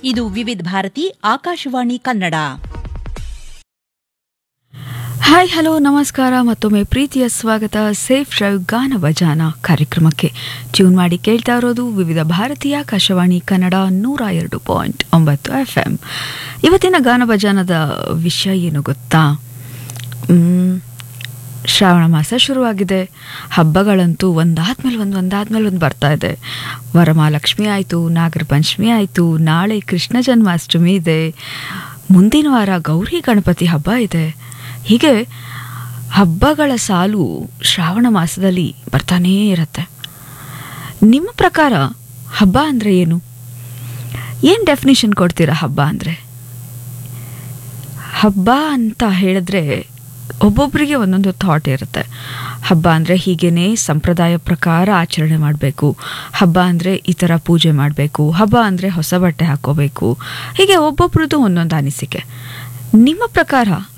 ಇದು Vividha Bharati Akashvani Kannada hi hello ನಮಸ್ಕಾರ ಮತ್ತೊಮ್ಮೆ ಪ್ರೀತಿಯ ಸ್ವಾಗತ ಸೇಫ್ ಡ್ರೈವ್ ಗಾನ ಭಜಾನ ಕಾರ್ಯಕ್ರಮಕ್ಕೆ ಟ್ಯೂನ್ ಮಾಡಿ ಕೇಳ್ತಾ ಇರೋದು ವಿವಿಧ ಭಾರತೀಯ ಆಕಾಶವಾಣಿ ಕನ್ನಡ ನೂರ ಎರಡು ಪಾಯಿಂಟ್ ಒಂಬತ್ತು ಎಫ್ ಎಂ ಇವತ್ತಿನ ಗಾನ ಭಜಾನದ ವಿಷಯ ಏನು ಗೊತ್ತಾ ಮ್, ಶ್ರಾವಣ ಮಾಸ ಶುರುವಾಗಿದೆ ಹಬ್ಬಗಳಂತೂ ಒಂದಾದ್ಮೇಲೆ ಒಂದು ಒಂದಾದ್ಮೇಲೆ ಒಂದು ಬರ್ತಾ ಇದೆ ವರಮಹಾಲಕ್ಷ್ಮಿ ಆಯಿತು ನಾಗರ ಪಂಚಮಿ ಆಯಿತು ನಾಳೆ ಕೃಷ್ಣ ಜನ್ಮಾಷ್ಟಮಿ ಇದೆ ಮುಂದಿನ ವಾರ ಗೌರಿ ಗಣಪತಿ ಹಬ್ಬ ಇದೆ ಹೀಗೆ ಹಬ್ಬಗಳ ಸಾಲು ಶ್ರಾವಣ ಮಾಸದಲ್ಲಿ ಬರ್ತಾನೇ ಇರುತ್ತೆ ನಿಮ್ಮ ಪ್ರಕಾರ ಹಬ್ಬ ಅಂದರೆ ಏನು ಏನು ಡೆಫಿನಿಷನ್ ಕೊಡ್ತೀರಾ ಹಬ್ಬ ಅಂದರೆ ಹಬ್ಬ ಅಂತ ಹೇಳಿದ್ರೆ ಒಬ್ಬೊಬ್ಬರಿಗೆ ಒಂದೊಂದು ಥಾಟ್ ಇರುತ್ತೆ ಹಬ್ಬ ಅಂದರೆ ಹೀಗೇನೆ ಸಂಪ್ರದಾಯ ಪ್ರಕಾರ ಆಚರಣೆ ಮಾಡಬೇಕು ಹಬ್ಬ ಅಂದರೆ ಈ ಥರ ಪೂಜೆ ಮಾಡಬೇಕು ಹಬ್ಬ ಅಂದರೆ ಹೊಸ ಬಟ್ಟೆ ಹಾಕೋಬೇಕು ಹೀಗೆ ಒಬ್ಬೊಬ್ರದ್ದು ಒಂದೊಂದು ಅನಿಸಿಕೆ ನಿಮ್ಮ ಪ್ರಕಾರ